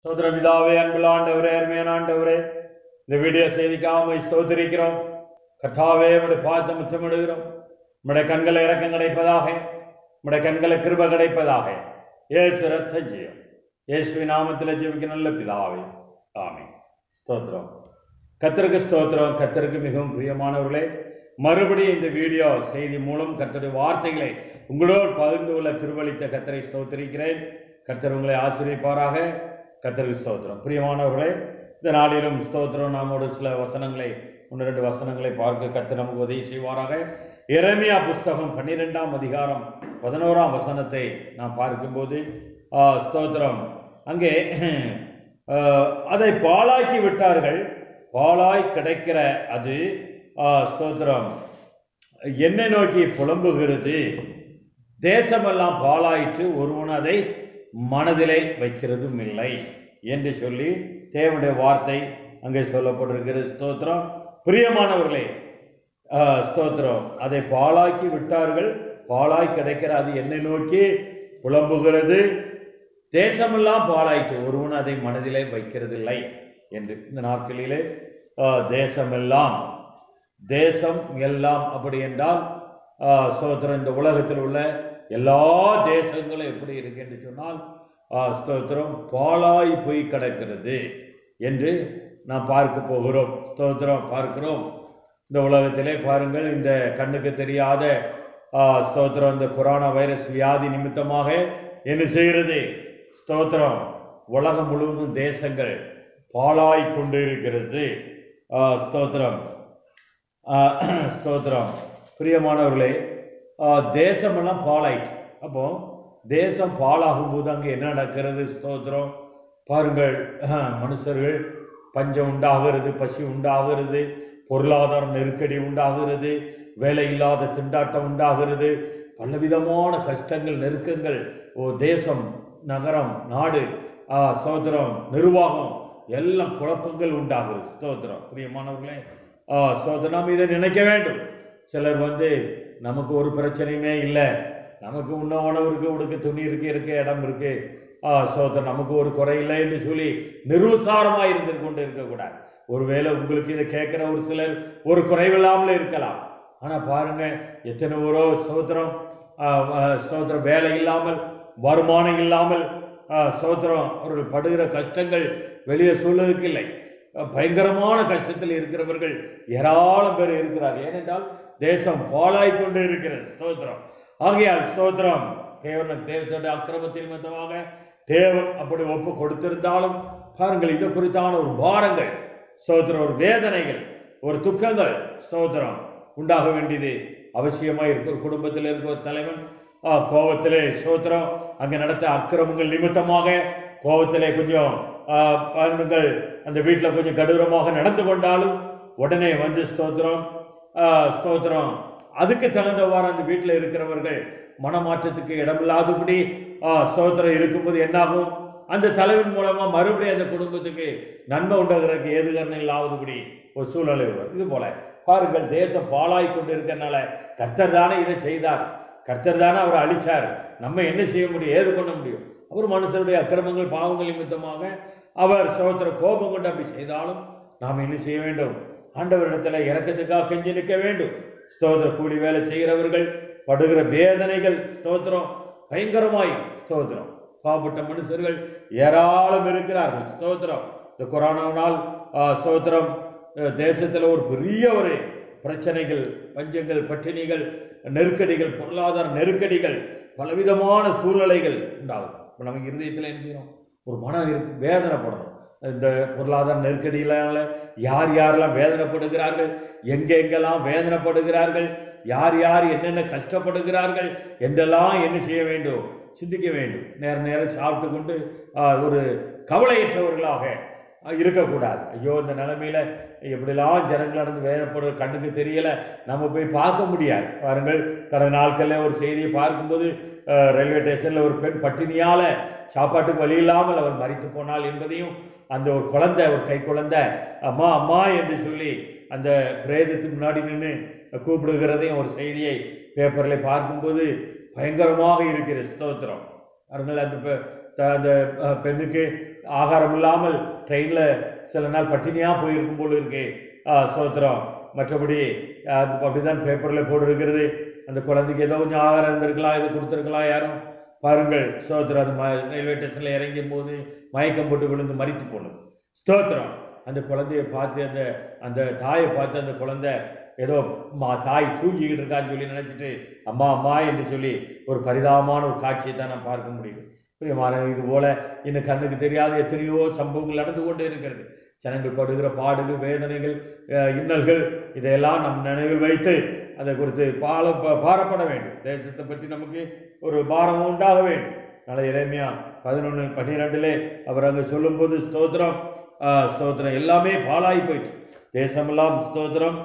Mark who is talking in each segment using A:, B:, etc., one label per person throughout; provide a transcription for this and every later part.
A: ஸ்தோத்திர பிதாவே அன்புள்ள ஆண்டவரே அருமையான ஆண்டவரே இந்த வீடியோ செய்திக்காக உம்மை ஸ்தோத்திரிக்கிறோம் கர்த்தாவே உம்முடைய பார்த்து முத்தமிடுகிறோம் உம்முடைய கண்களை இறக்கம் கிடைப்பதாக உம்முடைய கண்களை கிருப கிடைப்பதாக ஏசு ரத்த ஜெயம் இயேசுவின் நாமத்தில் ஜெபிக்க நல்ல பிதாவே ஆமென் ஸ்தோத்திரம் கத்தருக்கு ஸ்தோத்திரம் கத்தருக்கு மிகவும் பிரியமானவர்களே மறுபடியும் இந்த வீடியோ செய்தி மூலம் கர்த்தருடைய வார்த்தைகளை உங்களோடு பகிர்ந்து கொள்ள திருவளித்த கத்தரை ஸ்தோத்திரிக்கிறேன் கர்த்தர் உங்களை ஆசிரியப்பாராக கத்தருக்கு ஸ்தோத்திரம் பிரியமானவர்களே இந்த நாளிலும் ஸ்தோத்திரம் நாமோடு சில வசனங்களை ஒன்று ரெண்டு வசனங்களை பார்க்க கர்த்தர் நமக்கு உதவி செய்வாராக எரேமியா புஸ்தகம் பன்னிரெண்டாம் அதிகாரம் பதினோராம் வசனத்தை நாம் பார்க்கும்போது ஆ, ஸ்தோத்திரம் அங்கே ஆ, அதை பாழாக்கி விட்டார்கள் பாழாய் கிடைக்கிற அது ஆ, ஸ்தோத்திரம் என்னை நோக்கி புலம்புகிறது தேசமெல்லாம் பாழாயிற்று ஒருவன் அதை மனதிலே வைக்கிறதும் இல்லை என்று சொல்லி தேவனுடைய வார்த்தை அங்கே சொல்லப்பட்டிருக்கிறது ஸ்தோத்திரம் பிரியமானவர்களே ஆ, ஸ்தோத்திரம் அதை பாழாக்கி விட்டார்கள் பாழாய் கிடைக்கிற அது என்னை நோக்கி புலம்புகிறது தேசமெல்லாம் பாழாயிற்று ஒருவன் அதை மனதிலே வைக்கிறதில்லை என்று இந்த நாட்களிலே ஆ, தேசமெல்லாம் தேசம் எல்லாம் அப்படி என்றால் ஆ, ஸ்தோத்திரம் இந்த உலகத்தில் உள்ள எல்லா தேசங்களும் எப்படி இருக்கு என்று சொன்னால் ஆ, ஸ்தோத்திரம் பாழாய் போய் கிடக்கிறது என்று நாம் பார்க்க போகிறோம் ஸ்தோத்திரம் பார்க்கிறோம் இந்த உலகத்திலே பாருங்கள் இந்த கண்ணுக்கு தெரியாத ஆ, ஸ்தோத்திரம் இந்த கொரோனா வைரஸ் வியாதி நிமித்தமாக என்ன செய்கிறது ஸ்தோத்திரம் உலகம் முழுவதும் தேசங்கள் பாழாய் கொண்டு இருக்கிறது ஆ, ஸ்தோத்திரம் ஆ, ஸ்தோத்திரம் பிரியமானவர்களே ஆ, தேசமெல்லாம் பாழாயிற்று அப்போ தேசம் பாழாகும் போது அங்கே என்ன நடக்கிறது ஸ்தோத்திரம் பாருங்கள் அஹ், மனுஷர்கள் பஞ்சம் உண்டாகிறது பசி உண்டாகிறது பொருளாதார நெருக்கடி உண்டாகிறது வேலை இல்லாத திண்டாட்டம் உண்டாகிறது பலவிதமான கஷ்டங்கள் நெருக்கங்கள் ஓ தேசம் நகரம் நாடு ஆ, ஸ்தோத்திரம் நிர்வாகம் எல்லாம் குழப்பங்கள் உண்டாகுது ஸ்தோத்திரம் பிரியமானவர்களே ஆ, ஸ்தோத்திரம் நாம் இதை நினைக்க வேண்டும் சிலர் வந்து நமக்கு ஒரு பிரச்சனையுமே இல்லை நமக்கு உண்ண உணவு இருக்கு உடுக்க துணி இருக்கு இருக்க இடம் இருக்கு ஆ சோதர் நமக்கு ஒரு குறை இல்லை என்று சொல்லி நிருசாரமாக இருந்து கொண்டு இருக்கக்கூடாது ஒருவேளை உங்களுக்கு இதை கேட்குற ஒரு சிலர் ஒரு குறைவில்லாமல் இருக்கலாம் ஆனால் பாருங்க எத்தனை ஒரு சோத்திரம் சோத்திரம் வேலை இல்லாமல் வருமானம் இல்லாமல் ஆ, சோத்திரம் அவர்கள் படுகிற கஷ்டங்கள் வெளியே சொல்வதற்கு இல்லை அஹ், பயங்கரமான கஷ்டத்தில் இருக்கிறவர்கள் ஏராளம் பேர் இருக்கிறார்கள் ஏனென்றால் தேசம் பாழாய் கொண்டு இருக்கிறது ஸ்தோத்திரம் ஆகையால் ஸ்தோத்திரம் தேவன் தேவத்தோட அக்கிரமத்தின் நிமித்தமாக தேவன் அப்படி ஒப்பு கொடுத்திருந்தாலும் பாருங்கள் இது குறித்தான ஒரு பாரங்கள் ஸ்தோத்திரம் ஒரு வேதனைகள் ஒரு துக்கங்கள் ஸ்தோத்திரம் உண்டாக வேண்டியது அவசியமாக இருக்கு ஒரு குடும்பத்தில் இருக்கிற ஒரு தலைவன் ஆ, கோபத்திலே ஸ்தோத்திரம் அங்கே நடத்த அக்கிரமங்கள் நிமித்தமாக கோபத்திலே கொஞ்சம் ஆ, பாருங்கள் அந்த வீட்டில் கொஞ்சம் கடூரமாக நடந்து கொண்டாலும் உடனே வந்து ஸ்தோத்திரம் ஆ, ஸ்தோத்திரம் அதுக்கு தகுந்தவாறு அந்த வீட்டில் இருக்கிறவர்கள் மனமாற்றத்துக்கு இடமில்லாதபடி ஆ, ஸ்தோத்திரம் இருக்கும்போது என்னாகும் அந்த தலைவன் மூலமா மறுபடியும் அந்த குடும்பத்துக்கு நன்மை உண்டாகிறதுக்கு ஏது காரணம் இல்லாதபடி ஒரு சூழ்நிலை வரும் இது போல பாருங்கள் தேசம் பாழாய் கொண்டு இருக்கிறனால கர்த்தர் தானே இதை செய்தார் கர்த்தர் தானே அவரை அழிச்சார் நம்ம என்ன செய்ய முடியும் ஏது பண்ண முடியும் அவர் மனுஷருடைய அக்கிரமங்கள் பாவங்கள் நிமித்தமாக அவர் சோத்திர கோபம் கொண்டு அப்படி செய்தாலும் நாம் என்ன செய்ய வேண்டும் ஆண்டவரிடத்துல இறக்கத்துக்காக கெஞ்சி நிற்க வேண்டும் ஸ்தோத்திர கூலி வேலை செய்கிறவர்கள் படுகிற வேதனைகள் ஸ்தோத்திரம் பயங்கரமாய் ஸ்தோத்திரம் பாவப்பட்ட மனுஷர்கள் ஏராளம் இருக்கிறார்கள் ஸ்தோத்திரம் இந்த கொரோனாவினால் ஆ, ஸ்தோத்திரம் அஹ், தேசத்துல ஒரு பெரிய ஒரு பிரச்சனைகள் பஞ்சங்கள் பட்டினிகள் நெருக்கடிகள் பொருளாதார நெருக்கடிகள் பலவிதமான சூழ்நிலைகள் உண்டாகும் இப்போ நமக்கு இருதயத்தில் என்ன செய்யணும் ஒரு மனம் இருக்கு வேதனைப்படணும் இந்த பொருளாதார நெருக்கடியினால யார் யாரெல்லாம் வேதனைப்படுகிறார்கள் எங்க எங்கெல்லாம் வேதனைப்படுகிறார்கள் யார் யார் என்னென்ன கஷ்டப்படுகிறார்கள் என்றெல்லாம் என்ன செய்ய வேண்டும் சிந்திக்க வேண்டும் நேர நேரம் சாப்பிட்டு கொண்டு ஆ, ஒரு கவலையற்றவர்களாக ஆ, இருக்கக்கூடாது ஐயோ இந்த நிலைமையில எப்படிலாம் ஜனங்கள் நடந்து வேதனைப்படுற கண்ணுக்கு தெரியல நம்ம போய் பார்க்க முடியாது பாருங்கள் கடந்த நாட்களில் ஒரு செய்தியை பார்க்கும்போது அஹ், ரயில்வே ஸ்டேஷனில் ஒரு பெண் பட்டினியால சாப்பாட்டுக்கு வழி இல்லாமல் அவர் மறித்து போனாள் என்பதையும் அந்த ஒரு குழந்தை ஒரு கை குழந்தை அம்மா அம்மா என்று சொல்லி அந்த பிரேதத்துக்கு முன்னாடி நின்று கூப்பிடுகிறதையும் ஒரு செய்தியை பேப்பரில் பார்க்கும்போது பயங்கரமாக இருக்கிற ஸ்தோத்திரம் பாருங்கள் அந்த பெ- த- அந்த அஹ், பெண்ணுக்கு ஆகாரம் இல்லாமல் ட்ரெயினில் சில நாள் பட்டினியாக போயிருக்கும் போல இருக்கு ஆஹ் சோத்திரம் மற்றபடி ஆஹ் அது அப்படிதான் பேப்பரில் போட்டிருக்கிறது அந்த குழந்தைக்கு ஏதோ கொஞ்சம் ஆகாரம் இருந்திருக்கலாம் இது கொடுத்துருக்கலாம் யாரும் பாருங்கள் ஸ்தோத்திரம் அது ம- ரயில்வே ஸ்டேஷனில் இறங்கும் போது மயக்கம் போட்டு விழுந்து மறித்து போனது ஸ்தோத்திரம் அந்த குழந்தைய பார்த்து அந்த அந்த தாயை பார்த்து அந்த குழந்தை ஏதோ மா தாய் தூங்கிக்கிட்டு இருக்கான்னு சொல்லி நினச்சிட்டு அம்மா அம்மா என்று சொல்லி ஒரு பரிதாபமான ஒரு காட்சியை தான் நான் பார்க்க முடியும் பிரியமான இது போல இன்னும் கண்ணுக்கு தெரியாத எத்தனையோ சம்பவங்கள் நடந்து கொண்டே இருக்கிறது ஜனங்கள் படுகிற பாடுகள் வேதனைகள் அஹ், இன்னல்கள் இதையெல்லாம் நம் நினைவில் வைத்து அதை குறித்து பால ப- பாரப்பட வேண்டும் தேசத்தை பற்றி நமக்கு ஒரு பாரம் உண்டாக வேண்டும் நாளை இறைமையா பதினொன்று பன்னிரெண்டிலே அவர் அங்கே சொல்லும்போது ஸ்தோத்திரம் ஆஹ், ஸ்தோத்திரம் எல்லாமே பாழாகி போயிட்டு தேசமெல்லாம் ஸ்தோத்திரம்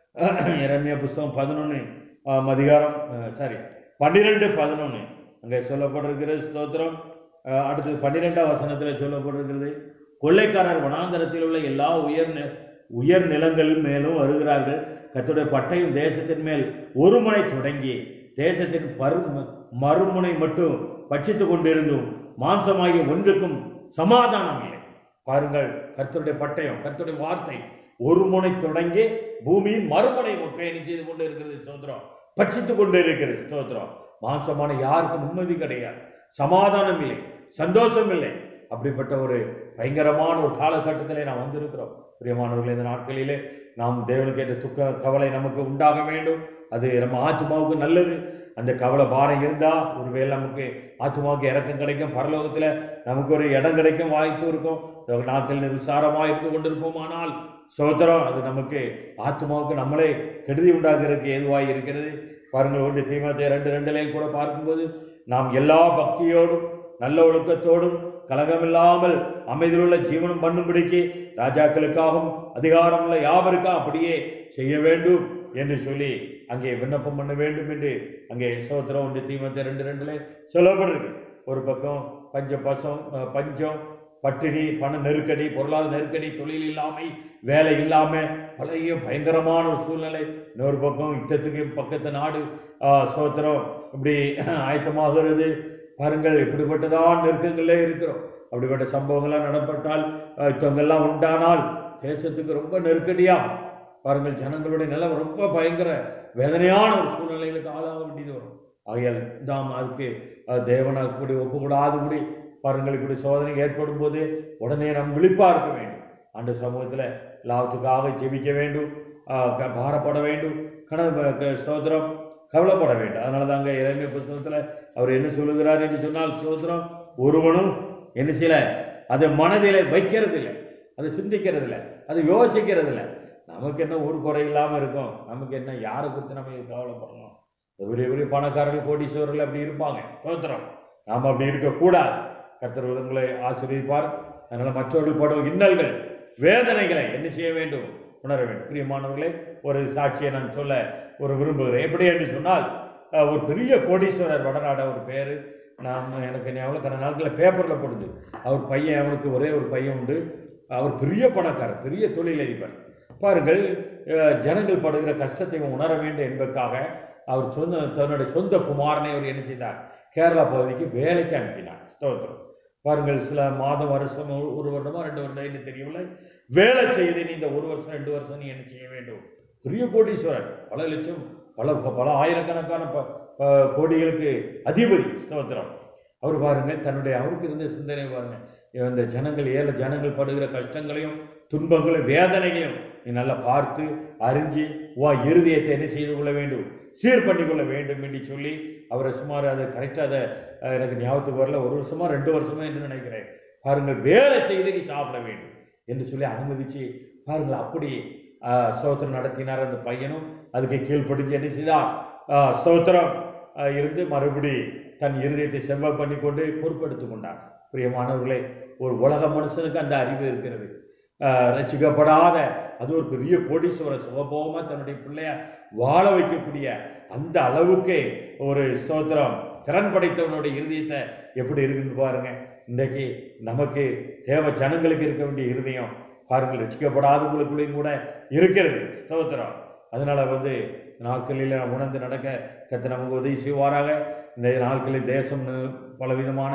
A: இறைமையா புஸ்தகம் பதினொன்று அதிகாரம் சாரி பன்னிரெண்டு பதினொன்று அங்கே சொல்லப்பட்டிருக்கிறது ஸ்தோத்திரம் ஆஹ், அடுத்தது பன்னிரெண்டாம் வசனத்தில் சொல்லப்பட்டிருக்கிறது கொள்ளைக்காரர் வனாந்தரத்தில் உள்ள எல்லா உயர் நி- உயர் நிலங்கள் மேலும் வருகிறார்கள் கர்த்தருடைய பட்டையும் தேசத்தின் மேல் ஒரு முனை தொடங்கி தேசத்தின் பரு மறுமுனை மட்டும் பட்சித்து கொண்டிருந்தும் மாம்சமாகிய ஒன்றுக்கும் சமாதானம் இல்லை பாருங்கள் கர்த்தருடைய பட்டயம் கர்த்தருடைய வார்த்தை ஒரு முனை தொடங்கி பூமியின் மறுமுனை முக்கையணி செய்து கொண்டு இருக்கிறது ஸ்தோத்திரம் பட்சித்து கொண்டு இருக்கிறது ஸ்தோத்திரம் மாம்சமான யாருக்கும் நிம்மதி கிடையாது சமாதானம் இல்லை சந்தோஷம் இல்லை அப்படிப்பட்ட ஒரு பயங்கரமான ஒரு காலகட்டத்திலே நாம் வந்திருக்கிறோம் பிரியமானவர்களே இந்த நாட்களிலே நாம் தேவனுக்கு ஏற்ற துக்க கவலை நமக்கு உண்டாக வேண்டும் அது நம்ம ஆத்மாவுக்கு நல்லது அந்த கவலை பாரம் இருந்தால் ஒருவேளை நமக்கு ஆத்மாவுக்கு இறக்கம் கிடைக்கும் பரலோகத்தில் நமக்கு ஒரு இடம் கிடைக்கும் வாய்ப்பு இருக்கும் இந்த நாட்களில் விசாரமாக இருந்து கொண்டிருப்போமானால் சோத்திரம் அது நமக்கு ஆத்மாவுக்கு நம்மளே கெடுதி உண்டாகிறதுக்கு ஏதுவாய் இருக்கிறது பாருங்கள் ஒன்று தீமத்தை ரெண்டு ரெண்டுலையும் கூட பார்க்கும்போது நாம் எல்லா பக்தியோடும் நல்ல ஒழுக்கத்தோடும் கலகமில்லாமல் அமைதியுள்ள ஜீவனம் பண்ணும்படிக்கு ராஜாக்களுக்காகவும் அதிகாரமுள்ள யாவருக்கும் அப்படியே செய்ய வேண்டும் என்று சொல்லி அங்கே விண்ணப்பம் பண்ண வேண்டும் என்று அங்கே சோத்திரம் ஒன்று தீமத்தை ரெண்டு ரெண்டுல சொல்லப்படுறது ஒரு பக்கம் பஞ்ச பசம் அஹ், பஞ்சம் பட்டினி பண நெருக்கடி பொருளாதார நெருக்கடி தொழில் இல்லாமை வேலை இல்லாமல் பழைய பயங்கரமான ஒரு சூழ்நிலை இன்னொரு பக்கம் யுத்தத்துக்கு பக்கத்து நாடு ஆஹ், சோத்திரம் இப்படி ஆயத்தமாகிறது பாருங்கள் இப்படிப்பட்டதான் நெருக்கங்களே இருக்கிறோம் அப்படிப்பட்ட சம்பவங்கள்லாம் நடப்பட்டால் ஆஹ், யுத்தங்கள்லாம் உண்டானால் தேசத்துக்கு ரொம்ப நெருக்கடியாகும் பாருங்கள் ஜனங்களுடைய நிலம் ரொம்ப பயங்கர வேதனையான ஒரு சூழ்நிலைகளுக்கு ஆளாக வேண்டியது வரும் ஆகையால் தாம் அதுக்கு அஹ், தேவனை கூடி ஒப்புக்கூடாதுபடி பாருங்கள் இப்படி சோதனை ஏற்படும் போது உடனே நாம் விழிப்பா இருக்க வேண்டும் அந்த சமூகத்தில் லாபத்துக்காக ஜெபிக்க வேண்டும் ஆஹ், க- பாரப்பட வேண்டும் கண சோதரம் கவலைப்பட வேண்டும் அதனால தாங்க இறைமை புத்தகத்தில் அவர் என்ன சொல்லுகிறார் என்று சொன்னால் சோதரம் ஒருவனும் என்ன செய்யல அதை மனதில் வைக்கிறது இல்லை அதை சிந்திக்கிறது இல்லை அதை யோசிக்கிறது இல்லை நமக்கு என்ன ஒரு குறை இல்லாமல் இருக்கும் நமக்கு என்ன யாரை குறித்து நம்ம இது கவலைப்படணும் பெரிய பெரிய பணக்காரர்கள் கோடீஸ்வரர்கள் அப்படி இருப்பாங்க தோத்திரம் நாம் அப்படி இருக்கக்கூடாது கர்த்தர் உங்களை ஆசீர்வதிப்பார் அதனால் மற்றவர்கள் படும் இன்னல்கள் வேதனைகளை என்ன செய்ய வேண்டும் உணர வேண்டும் பிரியமானவர்களே ஒரு சாட்சியை நான் சொல்ல ஒரு விரும்புகிறேன் எப்படி என்று சொன்னால் அஹ், ஒரு பெரிய கோடீஸ்வரர் வடநாட ஒரு பேர் நாம் எனக்கு ஞாபகம் கடந்த நாட்களில் பேப்பரில் போடுது அவர் பையன் அவருக்கு ஒரே ஒரு பையன் உண்டு அவர் பெரிய பணக்காரர் பெரிய தொழிலதிபர் பாருங்கள் அஹ், ஜனங்கள் படுகிற கஷ்டத்தை இவன் உணர வேண்டும் என்பதற்காக அவர் சொந்த தன்னுடைய சொந்த குமாரனை அவர் என்ன செய்தார் கேரளா பகுதிக்கு வேலைக்கு அனுப்பினார் ஸ்தோத்திரம் பாருங்கள் சில மாதம் வருஷம் ஒரு- ஒரு வருடமா ரெண்டு வருடம் என்று தெரியவில்லை வேலை செய்து நீ இந்த ஒரு வருஷம் ரெண்டு வருஷம் நீ என்ன செய்ய வேண்டும் பெரிய கோடீஸ்வரர் பல லட்சம் பல பல ஆயிரக்கணக்கான ப- ப- கோடிகளுக்கு அதிபதி ஸ்தோத்திரம் அவர் பாருங்க தன்னுடைய அவருக்கு இருந்த சிந்தனை பாருங்க இந்த ஜனங்கள் ஏழை ஜனங்கள் படுகிற கஷ்டங்களையும் துன்பங்களையும் வேதனைகளையும் நீ நல்லா பார்த்து அறிஞ்சு வா இருதயத்தை என்ன செய்து கொள்ள வேண்டும் சீர் பண்ணி கொள்ள வேண்டும் என்று சொல்லி அவரை சுமார் அதை கரெக்டாக அதை அஹ், எனக்கு ஞாபகத்துக்கு வரல ஒரு வருஷமா ரெண்டு வருஷமா என்று நினைக்கிறேன் பாருங்கள் வேலை செய்து நீ சாப்பிட வேண்டும் என்று சொல்லி அனுமதிச்சு பாருங்கள் அப்படி ஆஹ், ஸ்தோத்திரம் நடத்தினார் அந்த பையனும் அதுக்கு கீழ்ப்படிஞ்சு என்ன செய்தார் ஆஹ், ஸ்தோத்திரம் ஆஹ், இருந்து மறுபடி தன் இருதயத்தை செவ்வ பண்ணி கொண்டு பொறுப்பெடுத்துக் கொண்டார் பிரியமானவர்களே ஒரு உலக மனுஷனுக்கு அந்த அறிவு இருக்கிறது ஆஹ், ரட்சிக்கப்படாத அது ஒரு பெரிய கோடீஸ்வரர் சுகபோகமா தன்னுடைய பிள்ளைய வாழ வைக்கக்கூடிய அந்த அளவுக்கு ஒரு ஸ்தோத்திரம் திறன் படைத்தவனுடைய இருதயத்தை எப்படி இருக்குன்னு பாருங்க இன்றைக்கு நமக்கு தேவ ஜனங்களுக்கு இருக்க வேண்டிய இருதயம் பாருங்கள் ரட்சிக்கப்படாதவங்களுக்குள்ளேயும் கூட இருக்கிறது ஸ்தோத்திரம் அதனால வந்து நாட்களில் உணர்ந்து நடக்க கத்த நமக்கு உதவி செய்வாராக இந்த நாட்களில் தேசம் நு- பலவிதமான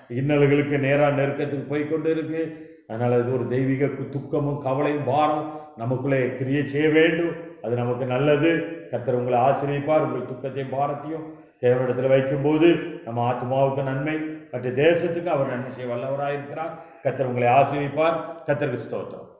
A: இன்னல்களுக்கு நேராக நெருக்கத்துக்கு போய் கொண்டு இருக்கு அதனால் அது ஒரு தெய்வீக கு- துக்கமும் கவலையும் பாரம் நமக்குள்ளே கிரியை செய்ய வேண்டும் அது நமக்கு நல்லது கர்த்தர் உங்களை ஆசிரியப்பார் உங்கள் துக்கத்தையும் பாரத்தையும் தேவனிடத்தில் வைக்கும்போது நம்ம ஆத்மாவுக்கு நன்மை மற்ற தேசத்துக்கு அவர் நன்மை செய்ய வல்லவராக இருக்கிறார் கர்த்தர் உங்களை ஆசிரியப்பார் கர்த்தருக்கு ஸ்தோத்திரம்